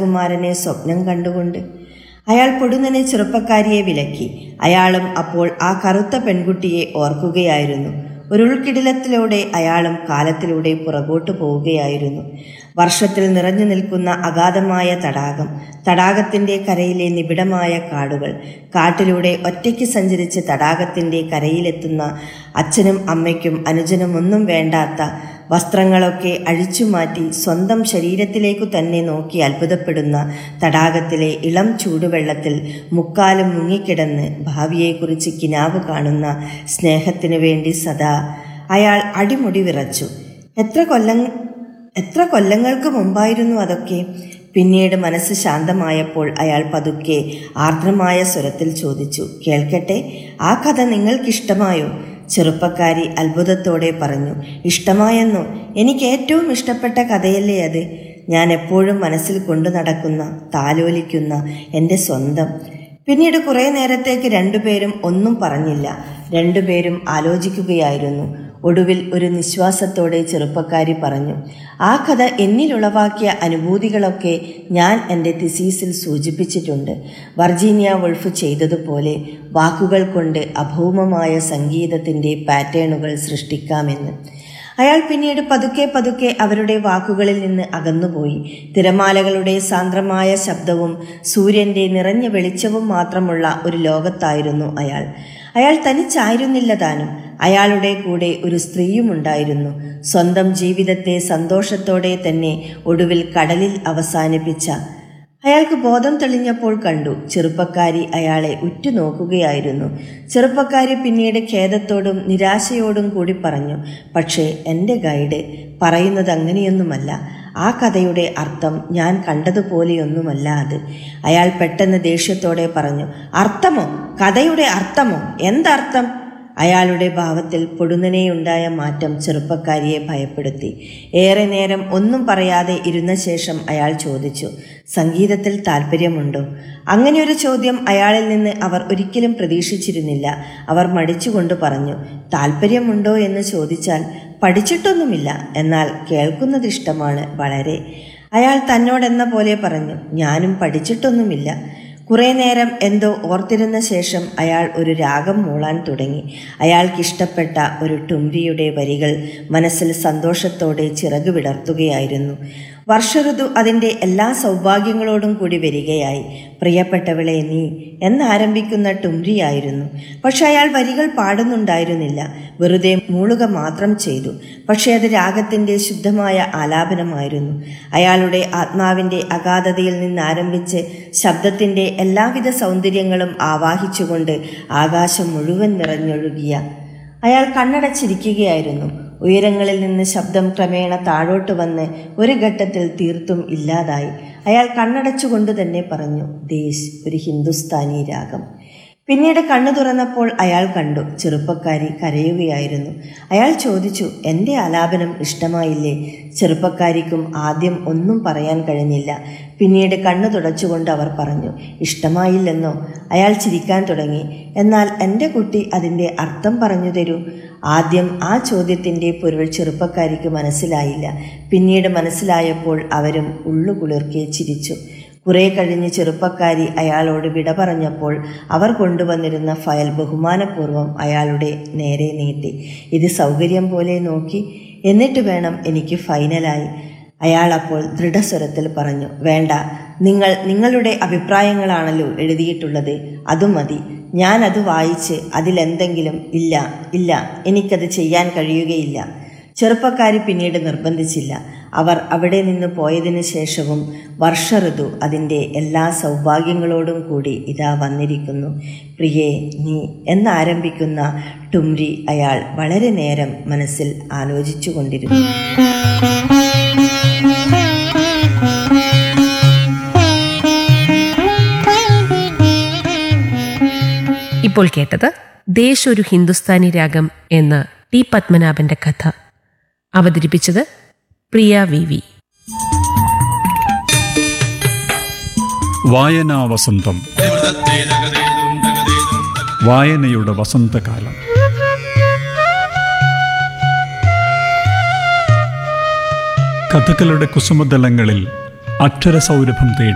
രാജകുമാരനെ സ്വപ്നം കണ്ടുകൊണ്ട് അയാൾ പൊടുന്നനെ ചെറുപ്പക്കാരിയെ വിലക്കി അയാളും അപ്പോൾ ആ കറുത്ത പെൺകുട്ടിയെ ഓർക്കുകയായിരുന്നു ഒരു ഉൾക്കിടിലത്തിലൂടെ അയാളും കാലത്തിലൂടെ പുറകോട്ട് പോവുകയായിരുന്നു വർഷത്തിൽ നിറഞ്ഞു നിൽക്കുന്ന അഗാധമായ തടാകം തടാകത്തിൻ്റെ കരയിലെ നിബിഡമായ കാടുകൾ കാട്ടിലൂടെ ഒറ്റയ്ക്ക് സഞ്ചരിച്ച് തടാകത്തിൻ്റെ കരയിലെത്തുന്ന അച്ഛനും അമ്മയ്ക്കും അനുജനും ഒന്നും വേണ്ടാത്ത വസ്ത്രങ്ങളൊക്കെ അഴിച്ചുമാറ്റി സ്വന്തം ശരീരത്തിലേക്കു തന്നെ നോക്കി അത്ഭുതപ്പെടുന്ന തടാകത്തിലെ ഇളം ചൂടുവെള്ളത്തിൽ മുക്കാലും മുങ്ങിക്കിടന്ന് ഭാവിയെക്കുറിച്ച് കിനാവ് കാണുന്ന സ്നേഹത്തിനു വേണ്ടി സദാ അയാൾ അടിമുടി വിറച്ചു എത്ര കൊല്ലം എത്ര കൊല്ലങ്ങൾക്ക് മുമ്പായിരുന്നു അതൊക്കെ പിന്നീട് മനസ്സ് ശാന്തമായപ്പോൾ അയാൾ പതുക്കെ ആർദ്രമായ സ്വരത്തിൽ ചോദിച്ചു കേൾക്കട്ടെ ആ കഥ നിങ്ങൾക്കിഷ്ടമായോ ചെറുപ്പക്കാരി അത്ഭുതത്തോടെ പറഞ്ഞു ഇഷ്ടമായെന്നോ എനിക്ക് ഏറ്റവും ഇഷ്ടപ്പെട്ട കഥയല്ലേ അത് ഞാൻ എപ്പോഴും മനസ്സിൽ കൊണ്ടു നടക്കുന്ന താലോലിക്കുന്ന എൻ്റെ സ്വന്തം പിന്നീട് കുറേ നേരത്തേക്ക് രണ്ടുപേരും ഒന്നും പറഞ്ഞില്ല രണ്ടുപേരും ആലോചിക്കുകയായിരുന്നു ഒടുവിൽ ഒരു നിശ്വാസത്തോടെ ചെറുപ്പക്കാരി പറഞ്ഞു ആ കഥ എന്നിലുളവാക്കിയ അനുഭൂതികളൊക്കെ ഞാൻ എൻ്റെ തിസീസിൽ സൂചിപ്പിച്ചിട്ടുണ്ട് വർജീനിയ വൾഫ് ചെയ്തതുപോലെ വാക്കുകൾ കൊണ്ട് അഭൗമമായ സംഗീതത്തിൻ്റെ പാറ്റേണുകൾ സൃഷ്ടിക്കാമെന്ന് അയാൾ പിന്നീട് പതുക്കെ പതുക്കെ അവരുടെ വാക്കുകളിൽ നിന്ന് അകന്നുപോയി തിരമാലകളുടെ സാന്ദ്രമായ ശബ്ദവും സൂര്യന്റെ നിറഞ്ഞ വെളിച്ചവും മാത്രമുള്ള ഒരു ലോകത്തായിരുന്നു അയാൾ അയാൾ തനിച്ചായിരുന്നില്ല താനും അയാളുടെ കൂടെ ഒരു സ്ത്രീയുമുണ്ടായിരുന്നു സ്വന്തം ജീവിതത്തെ സന്തോഷത്തോടെ തന്നെ ഒടുവിൽ കടലിൽ അവസാനിപ്പിച്ച അയാൾക്ക് ബോധം തെളിഞ്ഞപ്പോൾ കണ്ടു ചെറുപ്പക്കാരി അയാളെ ഉറ്റുനോക്കുകയായിരുന്നു ചെറുപ്പക്കാരി പിന്നീട് ഖേദത്തോടും നിരാശയോടും കൂടി പറഞ്ഞു പക്ഷേ എൻ്റെ ഗൈഡ് പറയുന്നത് അങ്ങനെയൊന്നുമല്ല ആ കഥയുടെ അർത്ഥം ഞാൻ കണ്ടതുപോലെയൊന്നുമല്ല അത് അയാൾ പെട്ടെന്ന് ദേഷ്യത്തോടെ പറഞ്ഞു അർത്ഥമോ കഥയുടെ അർത്ഥമോ എന്തർത്ഥം അയാളുടെ ഭാവത്തിൽ പൊടുന്നനെയുണ്ടായ മാറ്റം ചെറുപ്പക്കാരിയെ ഭയപ്പെടുത്തി ഏറെ നേരം ഒന്നും പറയാതെ ഇരുന്ന ശേഷം അയാൾ ചോദിച്ചു സംഗീതത്തിൽ താല്പര്യമുണ്ടോ അങ്ങനെയൊരു ചോദ്യം അയാളിൽ നിന്ന് അവർ ഒരിക്കലും പ്രതീക്ഷിച്ചിരുന്നില്ല അവർ മടിച്ചുകൊണ്ട് പറഞ്ഞു താല്പര്യമുണ്ടോ എന്ന് ചോദിച്ചാൽ പഠിച്ചിട്ടൊന്നുമില്ല എന്നാൽ കേൾക്കുന്നത് ഇഷ്ടമാണ് വളരെ അയാൾ തന്നോടെന്ന പോലെ പറഞ്ഞു ഞാനും പഠിച്ചിട്ടൊന്നുമില്ല കുറേ നേരം എന്തോ ഓർത്തിരുന്ന ശേഷം അയാൾ ഒരു രാഗം മൂളാൻ തുടങ്ങി അയാൾക്കിഷ്ടപ്പെട്ട ഒരു ടുംരിയുടെ വരികൾ മനസ്സിൽ സന്തോഷത്തോടെ ചിറക് വിടർത്തുകയായിരുന്നു വർഷഋതു അതിൻ്റെ എല്ലാ സൗഭാഗ്യങ്ങളോടും കൂടി വരികയായി പ്രിയപ്പെട്ടവളെ നീ എന്നാരംഭിക്കുന്ന ടുംരിയായിരുന്നു പക്ഷെ അയാൾ വരികൾ പാടുന്നുണ്ടായിരുന്നില്ല വെറുതെ മൂളുക മാത്രം ചെയ്തു പക്ഷെ അത് രാഗത്തിൻ്റെ ശുദ്ധമായ ആലാപനമായിരുന്നു അയാളുടെ ആത്മാവിൻ്റെ അഗാധതയിൽ നിന്നാരംഭിച്ച് ശബ്ദത്തിൻ്റെ എല്ലാവിധ സൗന്ദര്യങ്ങളും ആവാഹിച്ചുകൊണ്ട് ആകാശം മുഴുവൻ നിറഞ്ഞൊഴുകിയ അയാൾ കണ്ണടച്ചിരിക്കുകയായിരുന്നു ഉയരങ്ങളിൽ നിന്ന് ശബ്ദം ക്രമേണ താഴോട്ട് വന്ന് ഒരു ഘട്ടത്തിൽ തീർത്തും ഇല്ലാതായി അയാൾ കണ്ണടച്ചുകൊണ്ട് തന്നെ പറഞ്ഞു ദേശ് ഒരു ഹിന്ദുസ്ഥാനി രാഗം പിന്നീട് കണ്ണു തുറന്നപ്പോൾ അയാൾ കണ്ടു ചെറുപ്പക്കാരി കരയുകയായിരുന്നു അയാൾ ചോദിച്ചു എൻ്റെ ആലാപനം ഇഷ്ടമായില്ലേ ചെറുപ്പക്കാരിക്കും ആദ്യം ഒന്നും പറയാൻ കഴിഞ്ഞില്ല പിന്നീട് കണ്ണു തുടച്ചുകൊണ്ട് അവർ പറഞ്ഞു ഇഷ്ടമായില്ലെന്നോ അയാൾ ചിരിക്കാൻ തുടങ്ങി എന്നാൽ എൻ്റെ കുട്ടി അതിൻ്റെ അർത്ഥം പറഞ്ഞു തരൂ ആദ്യം ആ ചോദ്യത്തിൻ്റെ പൊരുൾ ചെറുപ്പക്കാരിക്ക് മനസ്സിലായില്ല പിന്നീട് മനസ്സിലായപ്പോൾ അവരും ഉള്ളുകുളിർക്കെ ചിരിച്ചു കുറെ കഴിഞ്ഞ് ചെറുപ്പക്കാരി അയാളോട് വിട പറഞ്ഞപ്പോൾ അവർ കൊണ്ടുവന്നിരുന്ന ഫയൽ ബഹുമാനപൂർവ്വം അയാളുടെ നേരെ നീട്ടി ഇത് സൗകര്യം പോലെ നോക്കി എന്നിട്ട് വേണം എനിക്ക് ഫൈനലായി അയാൾ അപ്പോൾ ദൃഢസ്വരത്തിൽ പറഞ്ഞു വേണ്ട നിങ്ങൾ നിങ്ങളുടെ അഭിപ്രായങ്ങളാണല്ലോ എഴുതിയിട്ടുള്ളത് അതും മതി ഞാൻ അത് വായിച്ച് അതിലെന്തെങ്കിലും ഇല്ല ഇല്ല എനിക്കത് ചെയ്യാൻ കഴിയുകയില്ല ചെറുപ്പക്കാരി പിന്നീട് നിർബന്ധിച്ചില്ല അവർ അവിടെ നിന്ന് പോയതിനു ശേഷവും വർഷഋതു അതിൻ്റെ എല്ലാ സൗഭാഗ്യങ്ങളോടും കൂടി ഇതാ വന്നിരിക്കുന്നു പ്രിയേ നീ എന്നാരംഭിക്കുന്ന ടുംരി അയാൾ വളരെ നേരം മനസ്സിൽ ആലോചിച്ചു കൊണ്ടിരുന്നു ഇപ്പോൾ കേട്ടത് ദേശ് ഒരു ഹിന്ദുസ്ഥാനി രാഗം എന്ന ടി പത്മനാഭന്റെ കഥ അവതരിപ്പിച്ചത് പ്രിയ വി വി വായനാ വസന്തം വായനയുടെ വസന്തകാലം കഥകളുടെ കുസുമതലങ്ങളിൽ അക്ഷരസൗരഭം തേടി